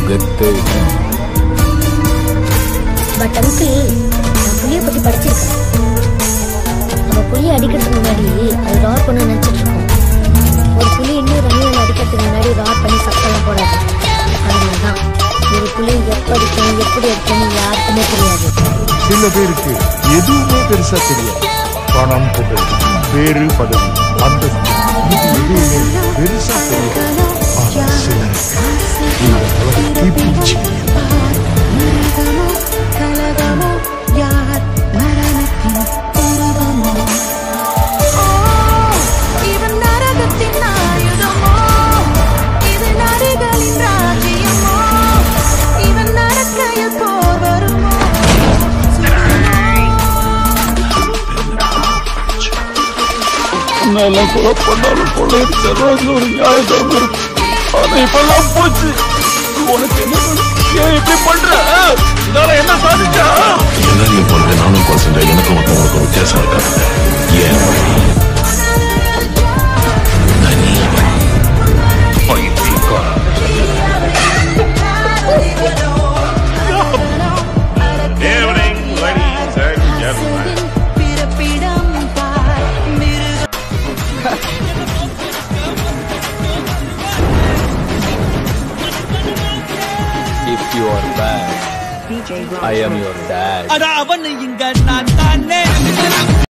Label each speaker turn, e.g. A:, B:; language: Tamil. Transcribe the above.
A: கெத்து
B: பட் அங்கிள் நான் புளியை பத்தி படிச்சிருக்கேன் நம்ம புளியை அடிக்கிறதுக்கு முன்னாடி அது ரார் பண்ண நினைச்சிட்டு இருக்கோம் ஒரு புளி இன்னும் ரன்னியில் அடிக்கிறதுக்கு முன்னாடி ரார் பண்ணி சத்தம் போடாது அதனால தான் ஒரு புளி எப்போ அடிக்கணும் எப்படி அடிக்கணும் யாருக்குமே தெரியாது
C: சில பேருக்கு எதுவுமே பெருசா தெரியாது பணம் புகழ் பேரு பதவி அந்தஸ்து இது எதுவுமே பெருசா தெரியாது ஆனா சிலருக்கு இந்த உலகத்தை பிடிச்சி
D: கலகமோ யார் மரணத்தின் உருவமோ ஓ இவன் நரகத்தின் ஆயுதமோ இது நரிகளின் ராஜ்யமோ இவன் நடக்கையில் போர் வருமோ
A: எல்லாம் கொலை பண்ணாலும் கொள்ளையடிச்சாலும் ஒரு நியாயம் இருக்கும் ஆனா இப்பெல்லாம் போச்சு உனக்கு என்ன வேணும்? ஏன் இப்படி பண்ற ஆ? இதனால என்ன சாதிச்சா
E: எல்லாரையும் போலவே நானும் கொலை செஞ்சேன் எனக்கும் மற்றவங்களுக்கும் வித்தியாசம் இருக்காது ஏன் நான் நீ பைத்தியக்காரன்.
F: Evening, ladies and gentlemen.
D: பிறப்பிடம் பார் மிருக
A: If you are bad, I am your dad.
G: அட அவனு இங்க நான் தானே